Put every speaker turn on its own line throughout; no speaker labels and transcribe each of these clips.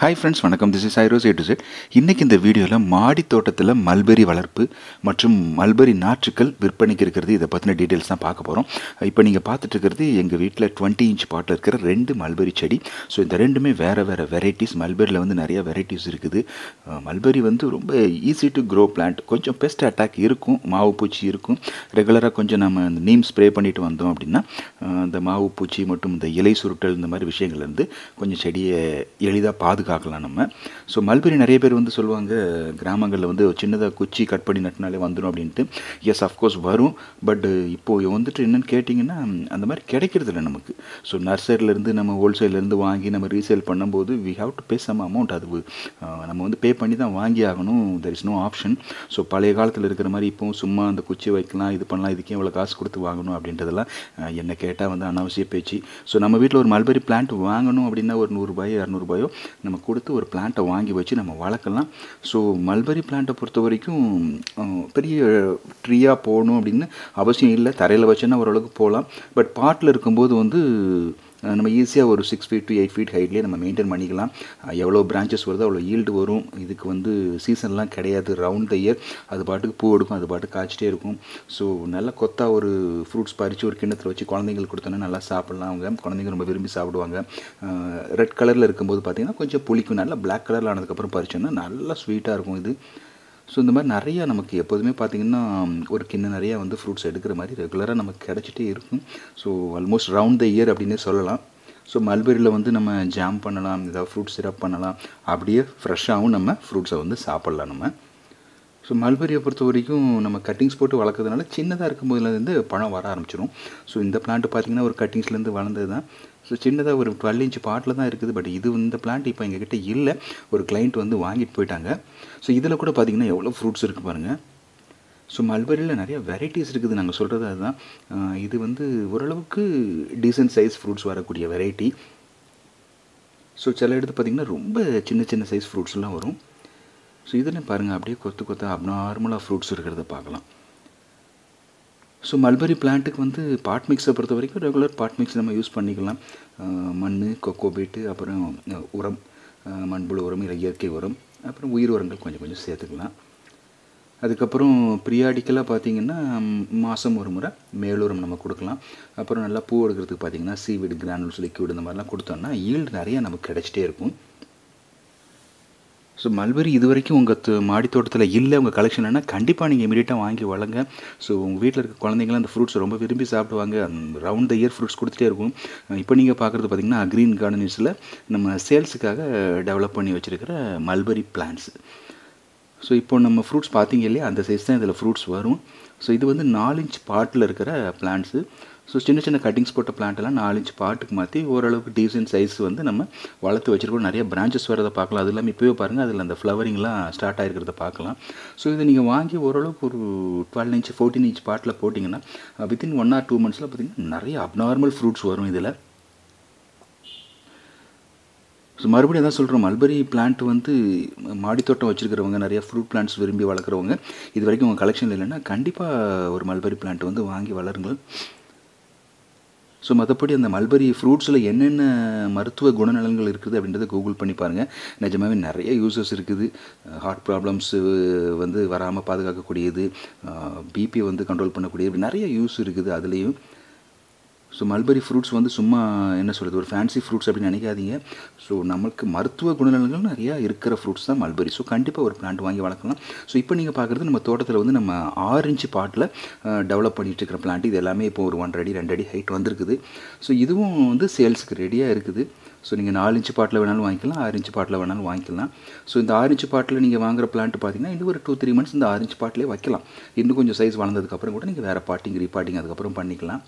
hi friends வணக்கம் this is ஐரோஸ் A to Z இன்றைக்கி இந்த வீடியோவில் மாடி தோட்டத்தில் மல்பெரி வளர்ப்பு மற்றும் மல்பெரி நாற்றுக்கள் விற்பனைக்கு இருக்கிறது இதை பற்றின டீட்டெயில்ஸ் தான் பார்க்க போகிறோம் இப்போ நீங்கள் பார்த்துட்டு இருக்கிறது எங்கள் வீட்டில் டுவெண்ட்டி இன்ச் பாட்டில் இருக்கிற ரெண்டு மல்பெரி செடி ஸோ இந்த ரெண்டுமே வேறு வேறு வெரைட்டிஸ் மல்பெரியில் வந்து நிறைய வெரைட்டிஸ் இருக்குது மல்பெரி வந்து ரொம்ப ஈஸி டு க்ரோ பிளான்ட் கொஞ்சம் பெஸ்ட் அட்டாக் இருக்கும் மாவு பூச்சி இருக்கும் ரெகுலராக கொஞ்சம் நம்ம இந்த நீம் ஸ்ப்ரே பண்ணிட்டு வந்தோம் அப்படின்னா அஹ், இந்த மாவு பூச்சி மற்றும் இந்த இலை சுருட்டல் இந்த மாதிரி விஷயங்கள்லேருந்து கொஞ்சம் செடியை எளிதாக பாதுகாக்கலாம் நம்ம ஸோ மல்பெரி நிறைய பேர் வந்து சொல்லுவாங்க கிராமங்களில் வந்து சின்னதாக குச்சி கட் பண்ணி நட்டினாலே வந்துடும் அப்படின்ட்டு எஸ் அஃப்கோர்ஸ் வரும் பட் இப்போது வந்துட்டு என்னென்னு கேட்டிங்கன்னா அந்த மாதிரி கிடைக்கிறது இல்லை நமக்கு ஸோ நர்சரியிலேருந்து நம்ம ஹோல்சேல்லேருந்து வாங்கி நம்ம ரீசேல் பண்ணும்போது we have to pay some amount அது அஹ், நம்ம வந்து பே பண்ணி தான் வாங்கி ஆகணும் there is no option so பழைய காலத்தில் இருக்கிற மாதிரி இப்போவும் சும்மா அந்த குச்சி வைக்கலாம் இது பண்ணலாம் இதுக்கே இவ்வளோ காசு கொடுத்து வாங்கணும் அப்படின்றதெல்லாம் அஹ், என்னை கேட்டால் வந்து அனாவசிய பேச்சு ஸோ நம்ம வீட்டில் ஒரு மல்பெரி பிளான்ட் வாங்கணும் அப்படின்னா ஒரு நூறுரூபாயோ இரநூறுபாயோ நம்ம கொடுத்து ஒரு பிளான்ட்டை வாங்கி வச்சு நம்ம வளர்க்கலாம் ஸோ மல்பெரி பிளான்ட்டை பொறுத்த வரைக்கும் அஹ், பெரிய ட்ரீயாக போகணும் அப்படின்னு அவசியம் இல்லை தரையில் வச்சோன்னா ஓரளவுக்கு போகலாம் பட் பாட்டில் இருக்கும்போது வந்து அஹ், நம்ம ஈஸியாக ஒரு six feet to eight feet ஹைட்லேயே நம்ம மெயின்டைன் பண்ணிக்கலாம் அஹ், எவ்வளோ பிரான்ச்சஸ் வருதோ அவ்வளோ ஈல்டு வரும் இதுக்கு வந்து சீசன்லாம் கிடையாது ரவுண்ட் த இயர் அது பாட்டுக்கு பூ எடுக்கும் அது பாட்டுக்கு காய்ச்சிட்டே இருக்கும் ஸோ நல்ல கொத்தா ஒரு ஃப்ரூட்ஸ் பறித்து ஒரு கிண்ணத்தில் வச்சு குழந்தைங்களுக்கு கொடுத்தோன்னா நல்லா சாப்பிட்லாம் அவங்க குழந்தைங்க ரொம்ப விரும்பி சாப்பிடுவாங்க ரெட் கலரில் இருக்கும்போது பார்த்தீங்கன்னா கொஞ்சம் புளிக்கும் நல்லா பிளாக் கலரில் ஆனதுக்கப்புறம் பறிச்சோன்னா நல்லா ஸ்வீட்டாக இருக்கும் இது ஸோ இந்த மாதிரி நிறையா நமக்கு எப்போதுமே பார்த்திங்கன்னா ஒரு கிண்ணம் நிறையா வந்து ஃப்ரூட்ஸ் எடுக்கிற மாதிரி ரெகுலராக நமக்கு கிடச்சிட்டே இருக்கும் so almost round the year அப்படின்னே சொல்லலாம் ஸோ மல்பெரியில் வந்து நம்ம ஜாம் பண்ணலாம் ஏதாவது ஃப்ரூட் சிரப் பண்ணலாம் அப்படியே ஃப்ரெஷ்ஷாகவும் நம்ம ஃப்ரூட்ஸை வந்து சாப்பிட்லாம் நம்ம ஸோ மல்பெரியை பொறுத்த வரைக்கும் நம்ம கட்டிங்ஸ் போட்டு வளர்க்கறதுனால சின்னதாக இருக்கும்போதுலேருந்து பழம் வர ஆரம்பிச்சிடும் ஸோ இந்த பிளான்ட் பார்த்திங்கன்னா ஒரு கட்டிங்ஸ்லேருந்து வளர்ந்தது தான் ஸோ சின்னதாக ஒரு டுவெல் இன்ச் பாட்டில் தான் இருக்குது பட் இது இந்த பிளான்ட் இப்போ எங்ககிட்ட இல்லை ஒரு கிளைண்ட் வந்து வாங்கிட்டு போயிட்டாங்க ஸோ இதில் கூட பார்த்திங்கன்னா எவ்வளோ ஃப்ரூட்ஸ் இருக்குது பாருங்கள் ஸோ மல்பெரியில் நிறைய வெரைட்டிஸ் இருக்குது நாங்கள் சொல்கிறது அதுதான் ஆஹ் இது வந்து ஓரளவுக்கு டீசென்ட் சைஸ் ஃப்ரூட்ஸ் வரக்கூடிய வெரைட்டி ஸோ சில இடத்து பார்த்திங்கன்னா ரொம்ப சின்ன சின்ன சைஸ் ஃப்ரூட்ஸ்லாம் வரும் ஸோ இதில் பாருங்கள் அப்படியே கொத்து கொத்த அப்நார்மலாக ஃப்ரூட்ஸ் இருக்கிறத பார்க்கலாம் ஸோ மல்பெரி பிளான்ட்டுக்கு வந்து பாட் மிக்ஸை பொறுத்த வரைக்கும் ரெகுலர் பாட் மிக்ஸ் நம்ம யூஸ் பண்ணிக்கலாம் மண் கொக்கோ பீட்டு அப்புறம் அஹ், உரம் அஹ், மண்புழு உரம் இல்லை இயற்கை உரம் அப்புறம் உயிர் உரங்கள் கொஞ்சம் கொஞ்சம் சேர்த்துக்கலாம் அதுக்கப்புறம் ப்ரியாடிக்கலாக பார்த்தீங்கன்னா மாதம் ஒரு முறை மேலுரம் நம்ம கொடுக்கலாம் அப்புறம் நல்லா பூ எடுக்கிறதுக்கு பார்த்தீங்கன்னா சீவிடு கிரானுல்ஸ் லிக்விட் இந்த மாதிரிலாம் கொடுத்தோம்னா ஈல்டு நிறையா நமக்கு கிடைச்சிட்டே இருக்கும் ஸோ மல்பெரி இது வரைக்கும் உங்கள் மாடி தோட்டத்தில் இல்லை உங்கள் கலெக்ஷன்னா கண்டிப்பாக நீங்கள் இமீடியட்டாக வாங்கி வளங்க ஸோ உங்கள் வீட்டில் இருக்க குழந்தைங்களாம் அந்த ஃப்ரூட்ஸ் ரொம்ப விரும்பி சாப்பிடுவாங்க ரவுண்ட் த இயர் ஃப்ரூட்ஸ் கொடுத்துட்டே இருக்கும் இப்போ நீங்கள் பார்க்குறது பார்த்தீங்கன்னா க்ரீன் கார்டனிஸில் நம்ம சேல்ஸுக்காக டெவலப் பண்ணி வச்சுருக்கிற மல்பெரி பிளான்ட்ஸ் ஸோ இப்போ நம்ம ஃப்ரூட்ஸ் பார்த்தீங்க இல்லையா அந்த சைஸ் தான் இதில் ஃப்ரூட்ஸ் வரும் ஸோ இது வந்து நாலு இன்ச் பாட்டில் இருக்கிற பிளான்ட்ஸு ஸோ சின்ன சின்ன கட்டிங்ஸ் போட்ட plant எல்லாம் நாலு இன்ச் பாட்டுக்கு மாற்றி ஓரளவுக்கு டீசென்ட் சைஸ் வந்து நம்ம வளர்த்து வச்சுருக்கோம் நிறைய பிரான்ச்சஸ் வரதை பார்க்கலாம் அது இல்லாமல் இப்போவே பாருங்கள் அதில் அந்த ஃப்ளவரிங்லாம் ஸ்டார்ட் ஆகிருக்கிறத பார்க்கலாம் ஸோ இதை நீங்கள் வாங்கி ஓரளவுக்கு ஒரு டுவெல் இன்ச் ஃபோர்டீன் இன்ச் பாட்டில் போட்டிங்கன்னா வித்தின் ஒன் ஆர் டூ மந்த்ஸில் பார்த்தீங்கன்னா நிறைய அப்நார்மல் ஃப்ரூட்ஸ் வரும் இதில் ஸோ மறுபடியும் அதான் சொல்கிறோம் மல்பெரி பிளான்ட் வந்து மாடித்தோட்டம் வச்சுருக்கிறவங்க நிறைய ஃப்ரூட் பிளான்ட்ஸ் விரும்பி வளர்க்குறவங்க இது வரைக்கும் உங்கள் கலெக்ஷனில் இல்லைன்னா கண்டிப்பாக ஒரு மல்பெரி பிளான்ட் வந்து வாங்கி வளருங்கள் ஸோ மற்றபடி அந்த மல்பெரி ஃப்ரூட்ஸில் என்னென்ன மருத்துவ குணநலன்கள் இருக்குது அப்படின்றத கூகுள் பண்ணி பாருங்கள் நிஜமாவே நிறைய யூசஸ் இருக்குது ஹார்ட் ப்ராப்ளம்ஸு வந்து வராமல் பாதுகாக்கக்கூடியது பிபி வந்து கண்ட்ரோல் பண்ணக்கூடியது இப்படி நிறைய யூஸ் இருக்குது அதுலேயும் ஸோ மல்பெரி ஃப்ரூட்ஸ் வந்து சும்மா என்ன சொல்கிறது ஒரு ஃபேன்சி ஃப்ரூட்ஸ் அப்படின்னு நினைக்காதீங்க ஸோ நம்மளுக்கு மருத்துவ குணநலன்கள் நிறையா இருக்கிற ஃப்ரூட்ஸ் தான் மல்பெரி ஸோ கண்டிப்பாக ஒரு பிளான்ட் வாங்கி வளர்க்கலாம் ஸோ இப்போ நீங்கள் பார்க்குறது நம்ம தோட்டத்தில் வந்து நம்ம ஆறு இன்ச்சு பாட்டில் டெவலப் பண்ணிட்டு இருக்கிற பிளான்ட் இது எல்லாமே இப்போ ஒரு ஒன்றரை அடி ரெண்டு அடி ஹைட் வந்திருக்குது ஸோ இதுவும் வந்து சேல்ஸுக்கு ரெடியாக இருக்குது ஸோ நீங்கள் நாலு இன்ச்சு பாட்டில் வேணாலும் வாங்கிக்கலாம் ஆறு இன்ச்சு பாட்டில் வேணாலும் வாங்கிக்கலாம் ஸோ இந்த ஆறு இன்ச்சு பாட்டில் நீங்கள் வாங்குற பிளான்ட் பார்த்தீங்கன்னா இன்னும் ஒரு டூ த்ரீ மந்த்ஸ் இந்த ஆறு இன்ச்சு பாட்டிலே வைக்கலாம் இன்னும் கொஞ்சம் சைஸ் வளர்ந்ததுக்கப்புறம் கூட நீங்கள் வேறு பாட்டிங் ரீபாட்டிங் அதுக்கப்புறம் பண்ணிக்கலாம்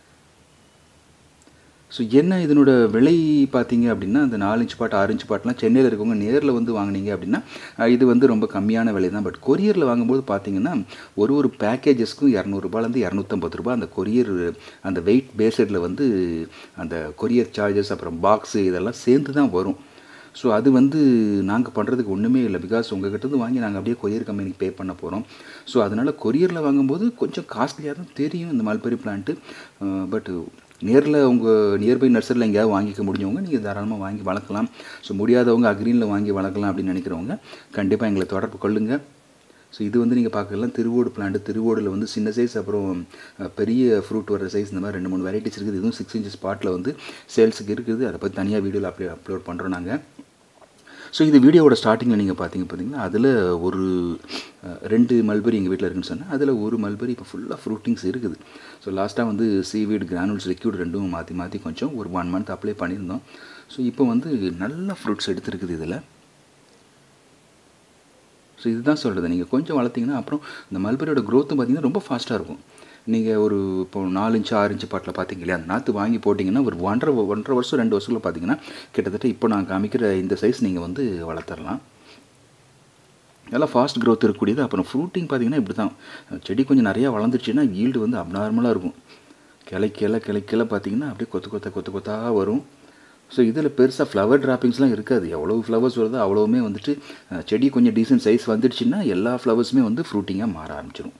ஸோ என்ன இதனோட விலை பார்த்தீங்க அப்படின்னா அந்த நாலு இன்ச் பாட் ஆறு இன்ச் பாட்லாம் சென்னையில் இருக்கவங்க நேரில் வந்து வாங்குனீங்க அப்படின்னா அஹ், இது வந்து ரொம்ப கம்மியான விலை தான் பட் கொரியரில் வாங்கும்போது பார்த்தீங்கன்னா ஒரு ஒரு பேக்கேஜஸ்க்கும் இரநூறுபாலேருந்து இரநூத்தம்பது ரூபாய் அந்த கொரியர் அந்த வெயிட் பேஸடில் வந்து அந்த கொரியர் சார்ஜஸ் அப்புறம் பாக்ஸு இதெல்லாம் சேர்ந்து தான் வரும் ஸோ அது வந்து நாங்கள் பண்ணுறதுக்கு ஒன்றுமே இல்லை பிகாஸ் உங்ககிட்ட இருந்து வாங்கி நாங்கள் அப்படியே கொரியர் கம்பெனிக்கு பே பண்ண போகிறோம் ஸோ அதனால் கொரியரில் வாங்கும்போது கொஞ்சம் காஸ்ட்லியாக தான் தெரியும் இந்த மல்பெரி பிளான்ட்டு பட் நேரில் உங்கள் நியர்பை நர்சரியில் எங்கேயாவது வாங்கிக்க முடிஞ்சவங்க நீங்கள் தாராளமாக வாங்கி வளர்க்கலாம் ஸோ முடியாதவங்க அக்ரீனில் வாங்கி வளர்க்கலாம் அப்படின்னு நினைக்கிறவங்க கண்டிப்பாக எங்களை தொடர்பு கொள்ளுங்கள் ஸோ இது வந்து நீங்கள் பார்க்கலாம் திருவோடு பிளான்ட் திருவோடில் வந்து சின்ன சைஸ் அப்புறம் அஹ், பெரிய ஃப்ரூட் வர சைஸ் இந்த மாதிரி ரெண்டு மூணு வெரைட்டிஸ் இருக்குது இதுவும் சிக்ஸ் இன்ச்சஸ் ஸ்பாட்டில் வந்து சேல்ஸுக்கு இருக்குது அதை பற்றி தனியாக வீடியோவில் அப்ளே அப்லோட் பண்ணுறோம் நாங்கள் ஸோ இது வீடியோவோட ஸ்டார்டிங்கில் நீங்கள் பார்த்தீங்க பார்த்தீங்கன்னா அதில் ஒரு அஹ், ரெண்டு மல்பெரி எங்கள் வீட்டில் இருக்குன்னு சொன்னேன் அதில் ஒரு மல்பெரி இப்போ ஃபுல்லாக ஃப்ரூட்டிங்ஸ் இருக்குது ஸோ லாஸ்ட்டாக வந்து சீவீட் கிரானுல்ஸ் லிக்யூட் ரெண்டும் மாற்றி மாற்றி கொஞ்சம் ஒரு ஒன் மந்த் அப்ளை பண்ணியிருந்தோம் ஸோ இப்போ வந்து நல்ல ஃப்ரூட்ஸ் எடுத்துருக்குது இதில் ஸோ இதுதான் சொல்கிறது நீங்கள் கொஞ்சம் வளர்த்தீங்கன்னா அப்புறம் இந்த மல்பெரியோட க்ரோத்தும் பார்த்தீங்கன்னா ரொம்ப ஃபாஸ்ட்டாக இருக்கும் நீங்கள் ஒரு இப்போ நாலு இன்ச்சு ஆறு இன்ச்சு பாட்டில் பார்த்தீங்க இல்லையா அந்த நாற்று வாங்கி போட்டிங்கன்னா ஒரு ஒன்றரை ஒன்றரை வருஷம் ரெண்டு வருஷத்தில் பார்த்தீங்கன்னா கிட்டத்தட்ட இப்போ நான் காமிக்கிற இந்த சைஸ் நீங்கள் வந்து வளர்த்துடலாம் நல்லா ஃபாஸ்ட் growth இருக்கக்கூடியது அப்புறம் ஃப்ரூட்டிங் பார்த்தீங்கன்னா இப்படி தான் செடி கொஞ்சம் நிறையா வளர்ந்துருச்சுன்னா ஈல்டு வந்து அப்நார்மலாக இருக்கும் கிளை கிளை கிளை கிளை பார்த்தீங்கன்னா அப்படியே கொத்து கொத்த கொத்து கொத்தாக வரும் ஸோ இதில் பெருசாக ஃப்ளவர் டிராப்பிங்ஸ்லாம் இருக்காது எவ்வளோ ஃப்ளவர்ஸ் வருதோ அவ்வளோவுமே வந்துட்டு அஹ், செடி கொஞ்சம் டீசென்ட் சைஸ் வந்துடுச்சுன்னா எல்லா ஃப்ளவர்ஸுமே வந்து ஃப்ரூட்டிங்காக மாற ஆரம்பிச்சிடும்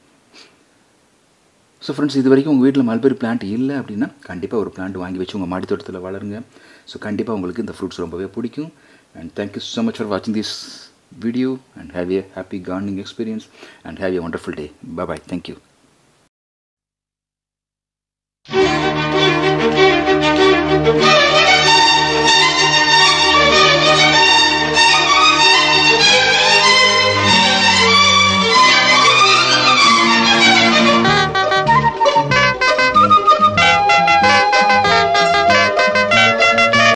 ஸோ ஃப்ரெண்ட்ஸ் இது வரைக்கும் உங்கள் வீட்டில் மல்பெரி பிளான்ட் இல்லை அப்படின்னா கண்டிப்பாக ஒரு பிளான்ட் வாங்கி வச்சு உங்கள் மாடி தோட்டத்தில் வளருங்க ஸோ கண்டிப்பாக உங்களுக்கு இந்த ஃப்ரூட்ஸ் ரொம்பவே பிடிக்கும் and thank you so much for வாட்சிங் this video and have a happy gardening experience and have a wonderful day bye thank you